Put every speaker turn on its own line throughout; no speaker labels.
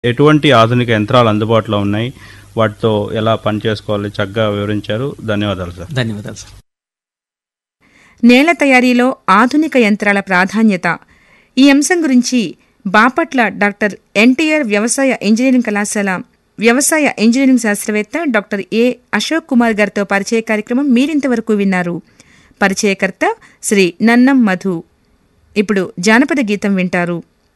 ఎటువంటి ఆధునిక యంత్రాలు అందుబాటులో ఉన్నాయి వాటితో ఎలా పని చేసుకోవాలి చక్కగా వివరించారు ధన్యవాదాలు సార్
ధన్యవాదాలు సార్
నేల తయారీలో ఆధునిక యంత్రాల ప్రాధాన్యత ఈ అంశం గురించి బాపట్ల డాక్టర్ ఎన్టీఆర్ వ్యవసాయ ఇంజనీరింగ్ కళాశాల వ్యవసాయ ఇంజనీరింగ్ శాస్త్రవేత్త డాక్టర్ ఏ అశోక్ కుమార్ గారితో పరిచయ కార్యక్రమం మీరింతవరకు విన్నారు పరిచయకర్త శ్రీ నన్నం మధు ఇప్పుడు జానపద గీతం వింటారు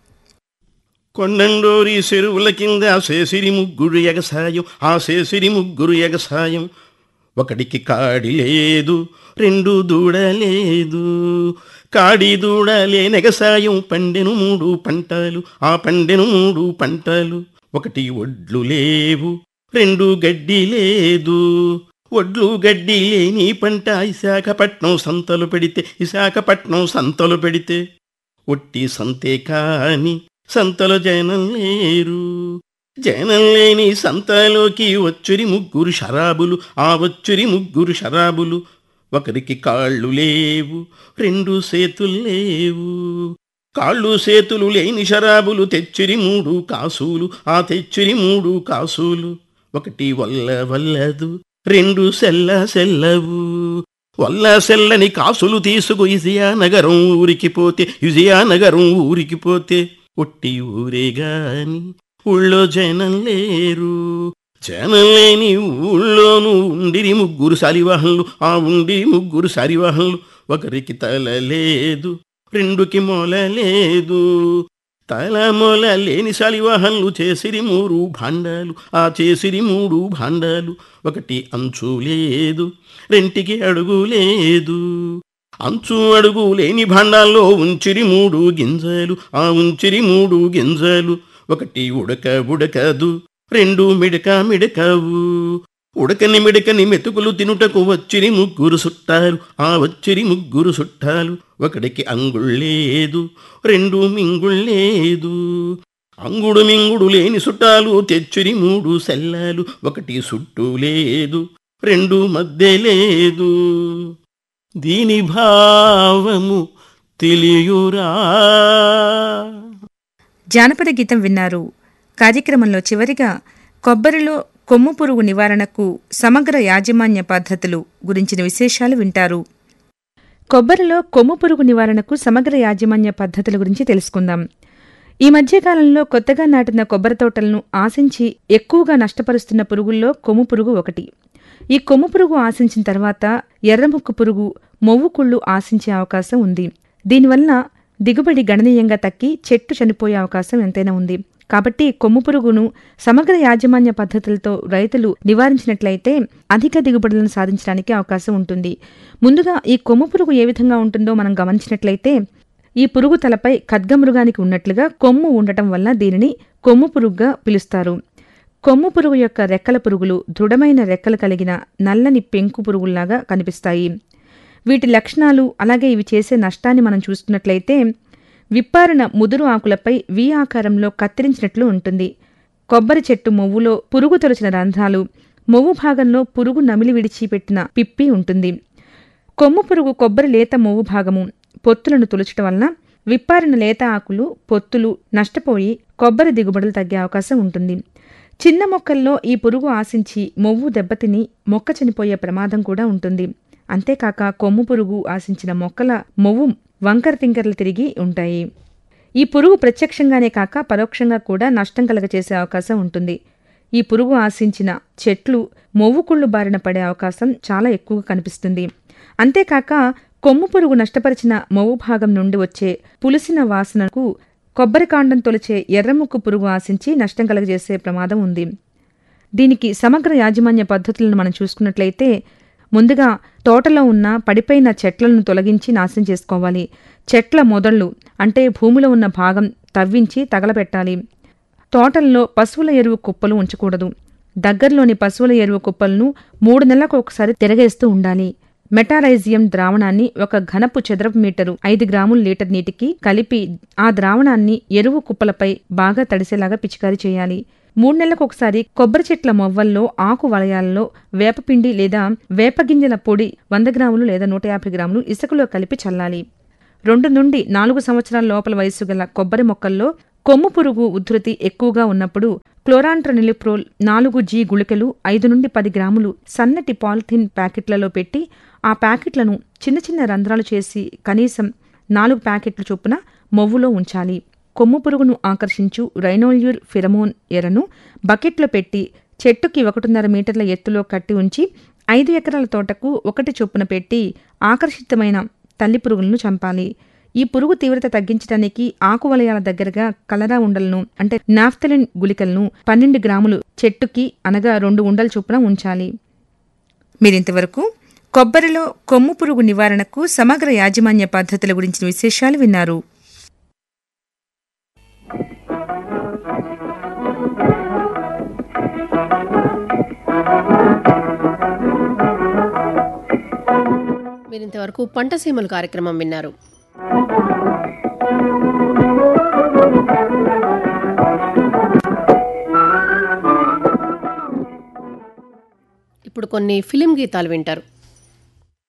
కొండండోరి చెరువుల కింద శేసిరి ముగ్గురు ఎగసాయం ఆ శేసిరి ముగ్గురు ఎగసాయం ఒకడికి కాడి లేదు రెండు దూడ లేదు కాడి దూడ లేనెగసాయం పండెను మూడు పంటలు ఆ పండెను మూడు పంటలు ఒకటి ఒడ్లు లేవు రెండు గడ్డి లేదు ఒడ్లు గడ్డి లేని పంట విశాఖపట్నం సంతలు పెడితే విశాఖపట్నం సంతలు పెడితే ఒట్టి సంతే కాని సంతలో జనం లేరు జనం లేని సంతలోకి వచ్చురి ముగ్గురు షరాబులు ఆ వచ్చురి ముగ్గురు షరాబులు ఒకరికి కాళ్ళు లేవు రెండు సేతులు లేవు కాళ్ళు సేతులు లేని షరాబులు తెచ్చిరి మూడు కాసులు ఆ తెచ్చిరి మూడు కాసులు ఒకటి వల్ల వల్లదు రెండు సెల్ల సెల్లవు వల్ల సెల్లని కాసులు తీసుకు ఇజియా నగరం ఊరికి పోతే ఇజియా నగరం ఊరికి పోతే ఒట్టి ఊరే గాని ఊళ్ళో జనం లేరు జనం లేని ఊళ్ళోనూ ఉండిరి ముగ్గురు సరివాహన్లు ఆ ఉండి ముగ్గురు సరివాహన్లు ఒకరికి తల లేదు రెండుకి మొల లేదు తల మొల లేని సలివాహన్లు చేసిరి మూడు భాండాలు ఆ చేసిరి మూడు భాండాలు ఒకటి అంచు లేదు రెంటికి అడుగు లేదు అంచు అడుగు లేని భాండాల్లో ఉంచిరి మూడు గింజలు ఆ ఉంచిరి మూడు గింజలు ఒకటి ఉడక ఉడకదు రెండు మిడక మిడకవు ఉడకని మిడకని మెతుకులు తినుటకు వచ్చిరి ముగ్గురు సుట్టాలు ఆ వచ్చిరి ముగ్గురు సుట్టాలు ఒకడికి అంగుళ్ళేదు రెండు మింగుళ్ళేదు అంగుడు మింగుడు లేని సుట్టాలు తెచ్చిరి మూడు సెల్లాలు ఒకటి సుట్టు లేదు రెండు మధ్య లేదు దీని భావము తెలియురా
జానపద గీతం విన్నారు కార్యక్రమంలో చివరిగా కొబ్బరిలో కొమ్ము పురుగు నివారణకు సమగ్ర యాజమాన్య పద్ధతులు గురించిన విశేషాలు వింటారు కొబ్బరిలో కొమ్ము పురుగు నివారణకు సమగ్ర యాజమాన్య పద్ధతుల గురించి తెలుసుకుందాం ఈ మధ్యకాలంలో కొత్తగా నాటిన కొబ్బరి తోటలను ఆశించి ఎక్కువగా నష్టపరుస్తున్న పురుగుల్లో కొమ్ము పురుగు ఒకటి ఈ కొమ్ము పురుగు ఆశించిన తర్వాత ఎర్రముక్కు పురుగు మొవ్వు కుళ్ళు ఆశించే అవకాశం ఉంది దీనివల్ల దిగుబడి గణనీయంగా తక్కి చెట్టు చనిపోయే అవకాశం ఎంతైనా ఉంది కాబట్టి కొమ్ము పురుగును సమగ్ర యాజమాన్య పద్ధతులతో రైతులు నివారించినట్లయితే అధిక దిగుబడులను సాధించడానికి అవకాశం ఉంటుంది ముందుగా ఈ కొమ్ము పురుగు ఏ విధంగా ఉంటుందో మనం గమనించినట్లయితే ఈ పురుగు తలపై ఖడ్గమృగానికి ఉన్నట్లుగా కొమ్ము ఉండటం వల్ల దీనిని కొమ్ము పురుగుగా పిలుస్తారు కొమ్ము పురుగు యొక్క రెక్కల పురుగులు దృఢమైన రెక్కలు కలిగిన నల్లని పెంకు పురుగుల్లాగా కనిపిస్తాయి వీటి లక్షణాలు అలాగే ఇవి చేసే నష్టాన్ని మనం చూస్తున్నట్లయితే విప్పారిన ముదురు ఆకులపై వి ఆకారంలో కత్తిరించినట్లు ఉంటుంది కొబ్బరి చెట్టు మొవ్వులో పురుగు తొలచిన రంధ్రాలు మొవ్వు భాగంలో పురుగు నమిలి విడిచిపెట్టిన పిప్పి ఉంటుంది కొమ్ము పురుగు కొబ్బరి లేత మొవ్వు భాగము పొత్తులను తొలచటం వలన విప్పారిన లేత ఆకులు పొత్తులు నష్టపోయి కొబ్బరి దిగుబడులు తగ్గే అవకాశం ఉంటుంది చిన్న మొక్కల్లో ఈ పురుగు ఆశించి మొవ్వు దెబ్బతిని మొక్క చనిపోయే ప్రమాదం కూడా ఉంటుంది అంతేకాక కొమ్ము పురుగు ఆశించిన మొక్కల మొవ్వు వంకర తింకర్లు తిరిగి ఉంటాయి ఈ పురుగు ప్రత్యక్షంగానే కాక పరోక్షంగా కూడా నష్టం కలగచేసే అవకాశం ఉంటుంది ఈ పురుగు ఆశించిన చెట్లు మొవ్వుకుళ్ళు బారిన పడే అవకాశం చాలా ఎక్కువగా కనిపిస్తుంది అంతేకాక కొమ్ము పురుగు నష్టపరిచిన మొవ్వు భాగం నుండి వచ్చే పులిసిన వాసనకు కొబ్బరి కాండం తొలిచే ఎర్రముక్కు పురుగు ఆశించి నష్టం కలగజేసే ప్రమాదం ఉంది దీనికి సమగ్ర యాజమాన్య పద్ధతులను మనం చూసుకున్నట్లయితే ముందుగా తోటలో ఉన్న పడిపోయిన చెట్లను తొలగించి నాశనం చేసుకోవాలి చెట్ల మొదళ్ళు అంటే భూమిలో ఉన్న భాగం తవ్వించి తగలబెట్టాలి తోటల్లో పశువుల ఎరువు కుప్పలు ఉంచకూడదు దగ్గరలోని పశువుల ఎరువు కుప్పలను మూడు నెలలకు ఒకసారి తిరగేస్తూ ఉండాలి మెటారైజియం ద్రావణాన్ని ఒక ఘనపు చదరపు మీటరు ఐదు గ్రాముల లీటర్ నీటికి కలిపి ఆ ద్రావణాన్ని ఎరువు కుప్పలపై బాగా తడిసేలాగా పిచికారీ చేయాలి మూడు నెలలకు ఒకసారి కొబ్బరి చెట్ల మొవ్వల్లో ఆకు వలయాల్లో వేపపిండి లేదా వేపగింజల పొడి వంద గ్రాములు లేదా నూట యాభై గ్రాములు ఇసుకలో కలిపి చల్లాలి రెండు నుండి నాలుగు సంవత్సరాల లోపల వయస్సు గల కొబ్బరి మొక్కల్లో కొమ్ము పురుగు ఉధృతి ఎక్కువగా ఉన్నప్పుడు క్లోరాంట్రనిలిప్రోల్ నాలుగు జీ గుళికలు ఐదు నుండి పది గ్రాములు సన్నటి పాలిథిన్ ప్యాకెట్లలో పెట్టి ఆ ప్యాకెట్లను చిన్న చిన్న రంధ్రాలు చేసి కనీసం నాలుగు ప్యాకెట్ల చొప్పున మొవ్వులో ఉంచాలి కొమ్ము పురుగును ఆకర్షించు రైనోల్యూర్ ఫిరమోన్ ఎరను బకెట్లో పెట్టి చెట్టుకి ఒకటిన్నర మీటర్ల ఎత్తులో కట్టి ఉంచి ఐదు ఎకరాల తోటకు ఒకటి చొప్పున పెట్టి ఆకర్షితమైన తల్లి పురుగులను చంపాలి ఈ పురుగు తీవ్రత తగ్గించడానికి ఆకు వలయాల దగ్గరగా కలరా ఉండలను అంటే నాఫ్తలిన్ గుళికలను పన్నెండు గ్రాములు చెట్టుకి అనగా రెండు ఉండల చొప్పున ఉంచాలి మీరింతవరకు కొబ్బరిలో కొమ్ము పురుగు నివారణకు సమగ్ర యాజమాన్య పద్ధతుల గురించిన విశేషాలు విన్నారు
మీరు ఇంతవరకు పంట సీమలు కార్యక్రమం విన్నారు ఇప్పుడు కొన్ని ఫిలిం గీతాలు వింటారు